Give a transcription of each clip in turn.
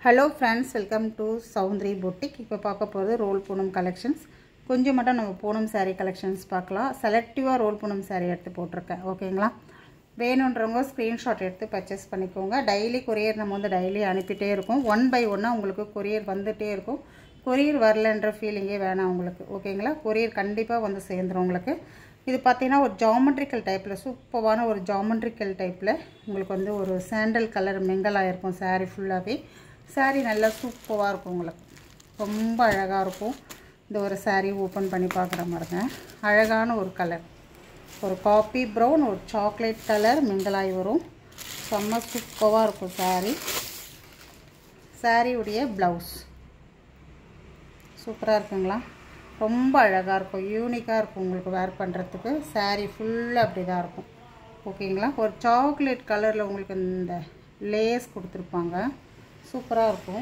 hello friends welcome to Soundari boutique இப்போ பார்க்க போகிறது ரோல் பூனம் கலெக்ஷன்ஸ் கொஞ்சம் மட்டும் நம்ம பூனம் saree கலெக்ஷன்ஸ் பார்க்கலாம் செலக்டிவாக ரோல் பூனம் saree எடுத்து போட்டிருக்கேன் ஓகேங்களா வேணுன்றவங்க ஸ்க்ரீன்ஷாட் எடுத்து பர்ச்சேஸ் பண்ணிக்கோங்க டெய்லி கொரியர் நம்ம வந்து டெய்லி அனுப்பிட்டே இருக்கோம் ஒன் பை ஒன்னாக உங்களுக்கு கொரியர் வந்துகிட்டே இருக்கும் கொரியர் வரலன்ற ஃபீலிங்கே வேணாம் உங்களுக்கு ஓகேங்களா கொரியர் கண்டிப்பாக வந்து சேர்ந்துரும் உங்களுக்கு இது பார்த்தீங்கன்னா ஒரு ஜாமெட்ரிக்கல் டைப்பில் சூப்பரான ஒரு ஜாமெட்ரிக்கல் டைப்பில் உங்களுக்கு வந்து ஒரு சாண்டல் கலர் மெங்கலாக இருக்கும் saree ஃபுல்லாகவே saree நல்லா சூப்பராக இருக்கும் உங்களுக்கு ரொம்ப அழகாக இருக்கும் இந்த ஒரு saree ஓப்பன் பண்ணி பார்க்குற மாதிரிங்க அழகான ஒரு கலர் ஒரு காப்பி ப்ரௌன் ஒரு சாக்லேட் கலர் மிங்கலாகி வரும் செம்ம சூப்பராக இருக்கும் saree saree உடைய ப்ளவுஸ் சூப்பராக இருக்குங்களா ரொம்ப அழகாக இருக்கும் யூனிக்காக இருக்கும் உங்களுக்கு வேர் பண்ணுறதுக்கு saree ஃபுல்லாக அப்படி தான் இருக்கும் ஓகேங்களா ஒரு சாக்லேட் கலரில் உங்களுக்கு இந்த லேஸ் கொடுத்துருப்பாங்க சூப்பராக இருக்கும்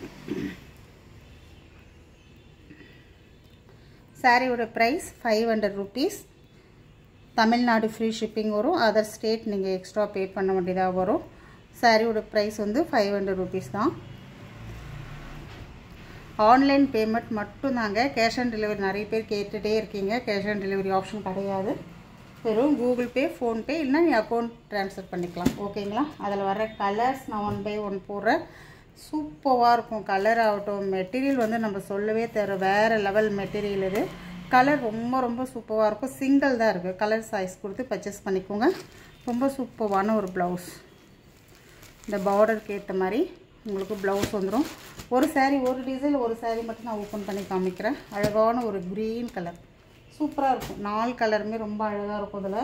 சாரியோட price five hundred rupees Tamil Nadu free shipping வரும் அதர் ஸ்டேட் நீங்கள் எக்ஸ்ட்ரா பே பண்ண வேண்டியதாக வரும் சாரியோட ப்ரைஸ் வந்து ஃபைவ் ஹண்ட்ரட் ருபீஸ் தான் ஆன்லைன் பேமெண்ட் மட்டும்தாங்க கேஷ் ஆன் டெலிவரி நிறைய பேர் கேட்டுகிட்டே இருக்கீங்க கேஷ் ஆன் டெலிவரி ஆப்ஷன் கிடையாது வெறும் கூகுள் பே ஃபோன்பே இல்லைனா நீ அக்கௌண்ட் ட்ரான்ஸ்ஃபர் பண்ணிக்கலாம் ஓகேங்களா அதில் வர கலர்ஸ் நான் ஒன் பை ஒன் போடுறேன் சூப்பராக இருக்கும் கலர் ஆகட்டும் மெட்டீரியல் வந்து நம்ம சொல்லவே தர வேறு லெவல் மெட்டீரியல் இது கலர் ரொம்ப ரொம்ப சூப்பராக இருக்கும் சிங்கிள் தான் இருக்குது கலர் சைஸ் கொடுத்து பர்ச்சேஸ் பண்ணிக்கோங்க ரொம்ப சூப்பரான ஒரு ப்ளவுஸ் இந்த பார்டருக்கு ஏற்ற மாதிரி உங்களுக்கு ப்ளவுஸ் வந்துடும் ஒரு saree ஒரு டிசைன் ஒரு saree மட்டும் நான் ஓப்பன் பண்ணி காமிக்கிறேன் அழகான ஒரு க்ரீன் கலர் சூப்பராக இருக்கும் நாலு கலருமே ரொம்ப அழகாக இருக்கும் இதில்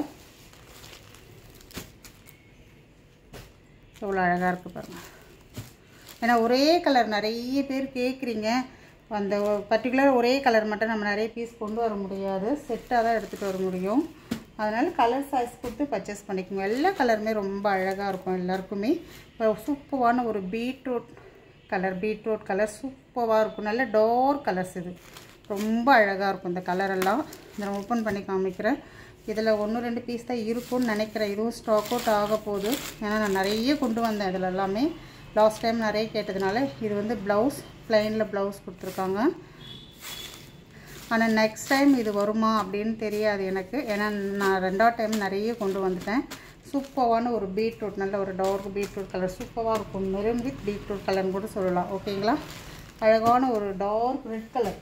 எவ்வளோ அழகாக இருக்குது பாருங்கள் ஏன்னா ஒரே கலர் நிறைய பேர் கேட்குறீங்க அந்த பர்டிகுலர் ஒரே கலர் மட்டும் நம்ம நிறைய பீஸ் கொண்டு வர முடியாது செட்டாக தான் எடுத்துகிட்டு வர முடியும் அதனால் கலர் சைஸ் கொடுத்து பர்ச்சேஸ் பண்ணிக்கோங்க எல்லா கலருமே ரொம்ப அழகாக இருக்கும் எல்லாருக்குமே சூப்பரான ஒரு பீட்ரூட் கலர் பீட்ரூட் கலர் சூப்பராக இருக்கும் நல்ல டார்க் கலர்ஸ் இது ரொம்ப அழகாக இருக்கும் இந்த கலரெல்லாம் இதை நான் ஓப்பன் பண்ணி காமிக்கிறேன் இதில் ஒன்று ரெண்டு பீஸ் தான் இருக்கும்னு நினைக்கிறேன் இதுவும் ஸ்டாக் அவுட் ஆக போகுது ஏன்னா நான் நிறைய கொண்டு வந்தேன் இதில் எல்லாமே லாஸ்ட் டைம் நிறைய கேட்டதுனால இது வந்து ப்ளவுஸ் ப்ளைனில் ப்ளவுஸ் கொடுத்துருக்காங்க ஆனால் நெக்ஸ்ட் டைம் இது வருமா அப்படின்னு தெரியாது எனக்கு ஏன்னா நான் ரெண்டாவது டைம் நிறைய கொண்டு வந்துட்டேன் சூப்பரான ஒரு பீட்ரூட் நல்ல ஒரு டார்க் பீட்ரூட் கலர் சூப்பராக இருக்கும் மெரூன் வித் பீட்ரூட் கலர்னு கூட சொல்லலாம் ஓகேங்களா அழகான ஒரு dark red colour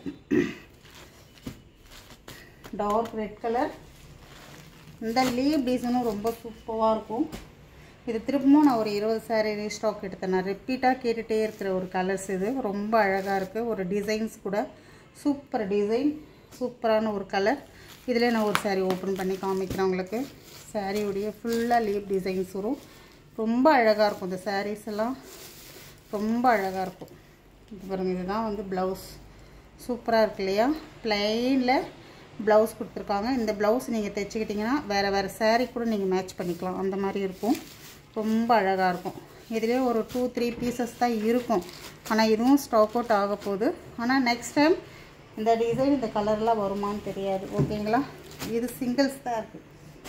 dark red colour இந்த லீவ் டிசைனும் ரொம்ப சூப்பராக இருக்கும் இது திரும்பவும் நான் ஒரு இருபது சாரீ ரீஸ்டாக் எடுத்தேன் நான் ரிப்பீட்டாக கேட்டுகிட்டே இருக்கிற ஒரு கலர்ஸ் இது ரொம்ப அழகாக இருக்குது ஒரு டிசைன்ஸ் கூட சூப்பர் டிசைன் சூப்பரான ஒரு கலர் இதில் நான் ஒரு சாரீ ஓப்பன் பண்ணி காமிக்கிறேன் உங்களுக்கு சாரியுடைய ஃபுல்லாக லீவ் டிசைன்ஸ் வரும் ரொம்ப அழகாக இருக்கும் இந்த சாரீஸ் எல்லாம் ரொம்ப அழகாக இருக்கும் இது பாருங்கள் இதுதான் வந்து ப்ளவுஸ் சூப்பராக இருக்கு இல்லையா ப்ளைனில் ப்ளவுஸ் கொடுத்துருக்காங்க இந்த ப்ளவுஸ் நீங்கள் தைச்சிக்கிட்டிங்கன்னா வேறு வேறு சாரீ கூட நீங்கள் மேட்ச் பண்ணிக்கலாம் அந்த மாதிரி இருக்கும் ரொம்ப அழகாக இருக்கும் இதுலேயே ஒரு டூ த்ரீ பீசஸ் தான் இருக்கும் ஆனால் இதுவும் ஸ்டாக் அவுட் ஆக போகுது ஆனால் நெக்ஸ்ட் டைம் இந்த டிசைன் இந்த கலர்லாம் வருமானு தெரியாது ஓகேங்களா இது சிங்கிள்ஸ் தான் இருக்குது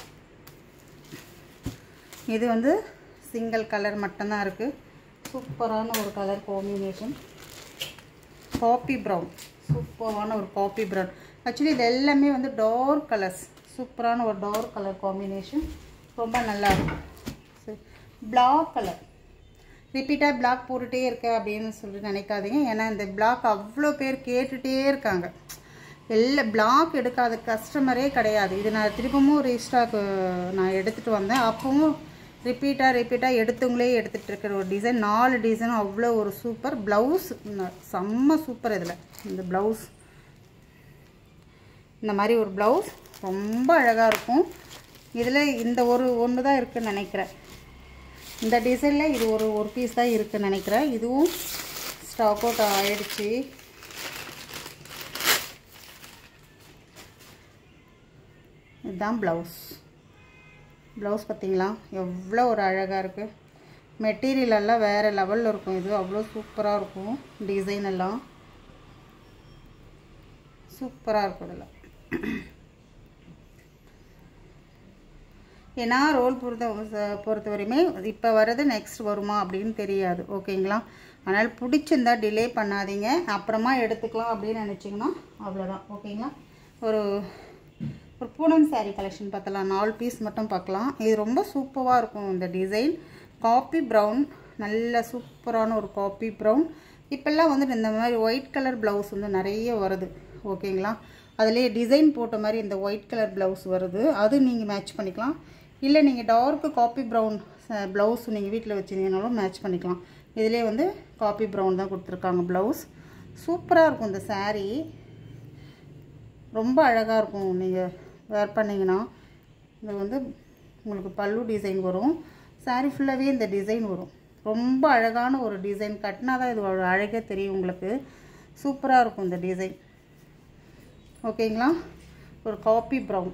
இது வந்து சிங்கிள் கலர் மட்டும்தான் இருக்குது சூப்பரான ஒரு கலர் காம்பினேஷன் காப்பி ப்ரௌன் சூப்பரான ஒரு காப்பி ப்ரௌன் ஆக்சுவலி இது எல்லாமே வந்து டார்க் கலர்ஸ் சூப்பரான ஒரு டார்க் கலர் காம்பினேஷன் ரொம்ப நல்லா இருக்கும் பிளாக் கலர் ரிப்பீட்டாக பிளாக் போட்டுகிட்டே இருக்க அப்படின்னு சொல்லி நினைக்காதீங்க ஏன்னா இந்த பிளாக் அவ்வளோ பேர் கேட்டுகிட்டே இருக்காங்க எல்லா பிளாக் எடுக்காத கஸ்டமரே கிடையாது இது நான் திரும்பவும் ரீஸ்டாக்கு நான் எடுத்துகிட்டு வந்தேன் அப்பவும் ரிப்பீட்டாக ரிப்பீட்டாக எடுத்தவங்களே எடுத்துகிட்டு இருக்கிற ஒரு டிசைன் நாலு டிசைனும் அவ்வளோ ஒரு சூப்பர் ப்ளவுஸ் செம்ம சூப்பர் இதில் இந்த ப்ளவுஸ் இந்த மாதிரி ஒரு ப்ளவுஸ் ரொம்ப அழகாக இருக்கும் இதில் இந்த ஒரு ஒன்று தான் இருக்குதுன்னு நினைக்கிறேன் இந்த டிசைனில் இது ஒரு ஒரு பீஸ் தான் இருக்குதுன்னு நினைக்கிறேன் இதுவும் ஸ்டாக் அவுட் ஆகிடுச்சு இதுதான் ப்ளவுஸ் ப்ளவுஸ் பார்த்தீங்களா எவ்வளோ ஒரு அழகாக இருக்குது மெட்டீரியல் எல்லாம் வேறு லெவலில் இருக்கும் இது அவ்வளோ சூப்பராக இருக்கும் டிசைன் எல்லாம் சூப்பராக இருக்கும் இதில் ஏன்னா ரோல் பொறுத்த பொறுத்த வரையுமே இப்போ வர்றது நெக்ஸ்ட் வருமா அப்படின்னு தெரியாது ஓகேங்களா அதனால் பிடிச்சிருந்தா டிலே பண்ணாதீங்க அப்புறமா எடுத்துக்கலாம் அப்படின்னு நினச்சிங்கன்னா அவ்வளோதான் ஓகேங்களா ஒரு ஒரு பூனம் saree கலெக்ஷன் பார்த்தலாம் நாலு பீஸ் மட்டும் பார்க்கலாம் இது ரொம்ப சூப்பராக இருக்கும் இந்த டிசைன் காப்பி ப்ரௌன் நல்ல சூப்பரான ஒரு காப்பி ப்ரௌன் இப்போல்லாம் வந்து இந்த மாதிரி ஒயிட் கலர் ப்ளவுஸ் வந்து நிறைய வருது ஓகேங்களா அதுலேயே டிசைன் போட்ட மாதிரி இந்த ஒயிட் கலர் ப்ளவுஸ் வருது அது நீங்கள் மேட்ச் பண்ணிக்கலாம் இல்லை நீங்கள் டார்க்கு காப்பி ப்ரௌன் ப்ளவுஸ் நீங்கள் வீட்டில் வச்சுருந்தீங்கனாலும் மேட்ச் பண்ணிக்கலாம் இதிலே வந்து காப்பி ப்ரௌன் தான் கொடுத்துருக்காங்க ப்ளவுஸ் சூப்பராக இருக்கும் இந்த saree ரொம்ப அழகாக இருக்கும் நீங்கள் வேர் பண்ணிங்கன்னா இது வந்து உங்களுக்கு பல்லு டிசைன் வரும் saree ஃபுல்லாகவே இந்த டிசைன் வரும் ரொம்ப அழகான ஒரு டிசைன் கட்டினா தான் இது ஒரு அழகே தெரியும் உங்களுக்கு சூப்பராக இருக்கும் இந்த டிசைன் ஓகேங்களா ஒரு காப்பி ப்ரௌன்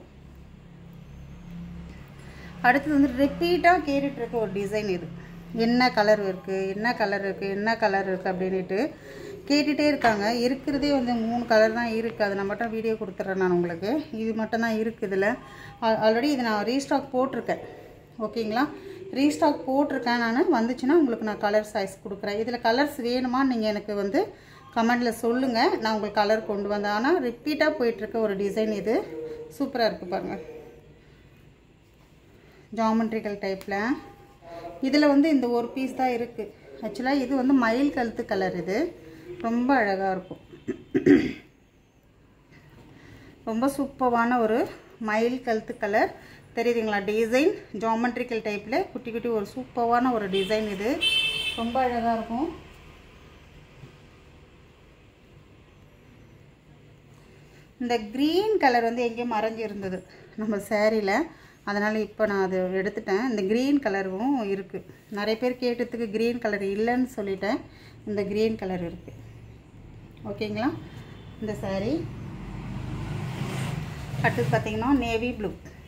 அடுத்தது வந்து ரிப்பீட்டாக கேட்டுட்டு இருக்க ஒரு டிசைன் இது என்ன கலர் இருக்குது என்ன கலர் இருக்குது என்ன கலர் இருக்குது அப்படின்ட்டு கேட்டுகிட்டே இருக்காங்க இருக்கிறதே வந்து மூணு கலர் தான் இருக்குது அதை நான் மட்டும் வீடியோ கொடுத்துட்றேன் நான் உங்களுக்கு இது மட்டும் தான் இருக்குது இதில் ஆல்ரெடி இது நான் ரீஸ்டாக் போட்டிருக்கேன் ஓகேங்களா ரீஸ்டாக் போட்டிருக்கேன் நான் வந்துச்சுன்னா உங்களுக்கு நான் கலர் சைஸ் கொடுக்குறேன் இதில் கலர்ஸ் வேணுமா நீங்கள் எனக்கு வந்து கமெண்டில் சொல்லுங்கள் நான் உங்களுக்கு கலர் கொண்டு வந்தேன் ஆனால் ரிப்பீட்டாக போயிட்டுருக்க ஒரு டிசைன் இது சூப்பராக இருக்குது பாருங்கள் ஜாமெட்ரிக்கல் டைப்பில் இதில் வந்து இந்த ஒரு பீஸ் தான் இருக்குது ஆக்சுவலாக இது வந்து மயில் கழுத்து கலர் இது ரொம்ப அழகாக இருக்கும் ரொம்ப சூப்பரான ஒரு மயில் கழுத்து கலர் தெரியுதுங்களா டிசைன் ஜாமெட்ரிக்கல் டைப்பில் குட்டி குட்டி ஒரு சூப்பரான ஒரு டிசைன் இது ரொம்ப அழகாக இருக்கும் இந்த க்ரீன் கலர் வந்து எங்கேயோ மறைஞ்சு இருந்தது நம்ம சேரீயில் அதனால் இப்போ நான் அது எடுத்துட்டேன் இந்த க்ரீன் கலரும் இருக்குது நிறைய பேர் கேட்டதுக்கு க்ரீன் கலர் இல்லைன்னு சொல்லிட்டேன் இந்த க்ரீன் கலர் இருக்குது ஓகேங்களா இந்த saree அடுத்தது பார்த்தீங்கன்னா நேவி ப்ளூ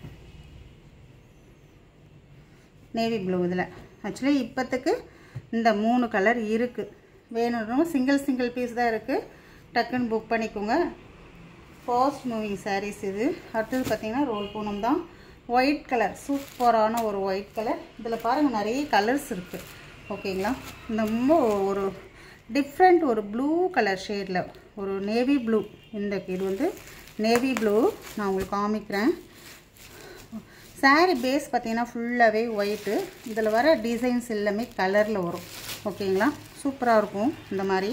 நேவி ப்ளூ இதில் ஆக்சுவலி இப்போத்துக்கு இந்த மூணு கலர் இருக்குது வேணும்னா சிங்கிள் சிங்கிள் பீஸ் தான் இருக்குது டக்குன்னு புக் பண்ணிக்கோங்க ஃபாஸ்ட் மூவிங் sarees இது அடுத்தது பார்த்தீங்கன்னா ரோல் பூனம் தான் ஒயிட் கலர் சூப்பரான ஒரு ஒயிட் கலர் இதில் பாருங்கள் நிறைய கலர்ஸ் இருக்குது ஓகேங்களா இந்த ரொம்ப ஒரு டிஃப்ரெண்ட் ஒரு ப்ளூ கலர் ஷேடில் ஒரு நேவி ப்ளூ இந்த இது வந்து நேவி ப்ளூ நான் உங்களுக்கு காமிக்கிறேன் saree பேஸ் பார்த்தீங்கன்னா ஃபுல்லாகவே ஒயிட்டு இதில் வர டிசைன்ஸ் எல்லாமே கலரில் வரும் ஓகேங்களா சூப்பராக இருக்கும் இந்த மாதிரி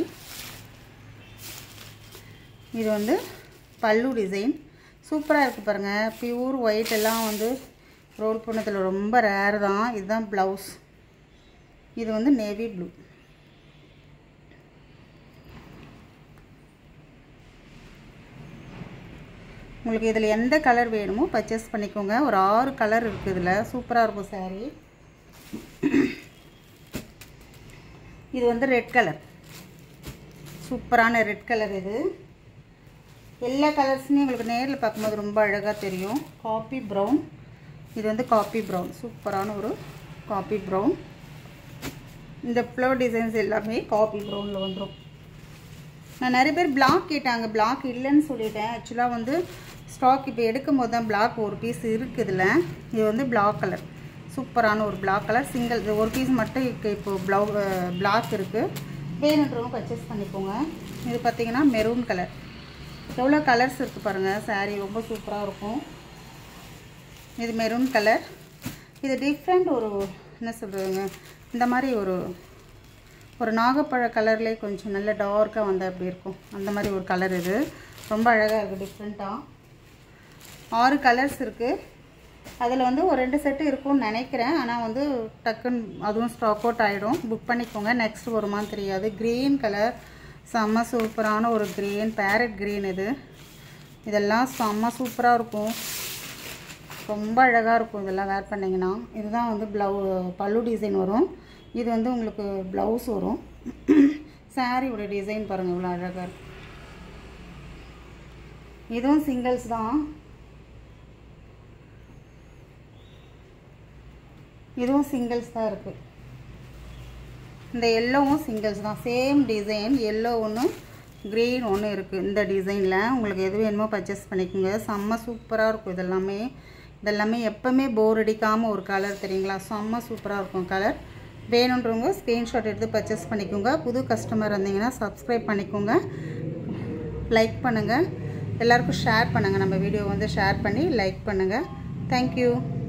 இது வந்து பல்லு டிசைன் சூப்பராக இருக்குது பாருங்கள் பியூர் ஒயிட் எல்லாம் வந்து ரோல் பண்ணதில் ரொம்ப ரேர் தான் இதுதான் ப்ளவுஸ் இது வந்து நேவி ப்ளூ உங்களுக்கு இதில் எந்த கலர் வேணுமோ பர்ச்சேஸ் பண்ணிக்கோங்க ஒரு ஆறு கலர் இருக்குது இதில் சூப்பராக இருக்கும் saree இது வந்து ரெட் கலர் சூப்பரான ரெட் கலர் இது எல்லா கலர்ஸுமே உங்களுக்கு நேரில் பார்க்கும்போது ரொம்ப அழகாக தெரியும் காப்பி ப்ரௌன் இது வந்து காப்பி ப்ரௌன் சூப்பரான ஒரு காப்பி ப்ரௌன் இந்த ஃப்ளவர் டிசைன்ஸ் எல்லாமே காப்பி ப்ரௌனில் வந்துடும் நான் நிறைய பேர் பிளாக் கேட்டாங்க பிளாக் இல்லைன்னு சொல்லிட்டேன் ஆக்சுவலாக வந்து ஸ்டாக் இப்போ எடுக்கும் போது தான் பிளாக் ஒரு பீஸ் இருக்குது இதில் இது வந்து பிளாக் கலர் சூப்பரான ஒரு பிளாக் கலர் சிங்கிள் இது ஒரு பீஸ் மட்டும் இப்போ இப்போது ப்ளவு பிளாக் இருக்குது வேணுன்றவங்க பர்ச்சேஸ் பண்ணிக்கோங்க இது பார்த்தீங்கன்னா மெரூன் கலர் எவ்வளோ கலர்ஸ் இருக்குது பாருங்கள் saree ரொம்ப சூப்பராக இருக்கும் இது மெரூன் கலர் இது டிஃப்ரெண்ட் ஒரு என்ன சொல்கிறதுங்க இந்த மாதிரி ஒரு ஒரு நாகப்பழ கலர்லேயே கொஞ்சம் நல்ல டார்க்காக வந்தால் எப்படி இருக்கும் அந்த மாதிரி ஒரு கலர் இது ரொம்ப அழகாக இருக்குது டிஃப்ரெண்ட்டாக ஆறு கலர்ஸ் இருக்குது அதில் வந்து ஒரு ரெண்டு செட்டு இருக்கும்னு நினைக்கிறேன் ஆனால் வந்து டக்குன்னு அதுவும் ஸ்டாக் அவுட் ஆகிடும் புக் பண்ணிக்கோங்க நெக்ஸ்ட் வருமான்னு தெரியாது க்ரீன் கலர் செம்ம சூப்பரான ஒரு க்ரீன் பேரட் க்ரீன் இது இதெல்லாம் செம்ம சூப்பராக இருக்கும் ரொம்ப அழகாக இருக்கும் இதெல்லாம் வேர் பண்ணிங்கன்னா இதுதான் வந்து ப்ளவு பல்லு டிசைன் வரும் இது வந்து உங்களுக்கு ப்ளவுஸ் வரும் சாரியோட டிசைன் பாருங்கள் இவ்வளோ அழகாக இருக்கு இதுவும் சிங்கிள்ஸ் தான் இதுவும் சிங்கிள்ஸ் தான் இருக்குது இந்த எல்லோவும் சிங்கிள்ஸ் தான் சேம் டிசைன் எல்லோ ஒன்று க்ரீன் ஒன்று இருக்குது இந்த டிசைனில் உங்களுக்கு எது வேணுமோ பர்ச்சேஸ் பண்ணிக்கோங்க செம்ம சூப்பராக இருக்கும் இதெல்லாமே இதெல்லாமே எப்போவுமே போர் அடிக்காமல் ஒரு கலர் தெரியுங்களா செம்ம சூப்பராக இருக்கும் கலர் வேணுன்றவங்க ஸ்க்ரீன்ஷாட் எடுத்து பர்ச்சேஸ் பண்ணிக்கோங்க புது கஸ்டமர் வந்தீங்கன்னா சப்ஸ்கிரைப் பண்ணிக்கோங்க லைக் பண்ணுங்கள் எல்லாருக்கும் ஷேர் பண்ணுங்கள் நம்ம வீடியோ வந்து ஷேர் பண்ணி லைக் பண்ணுங்கள் தேங்க்யூ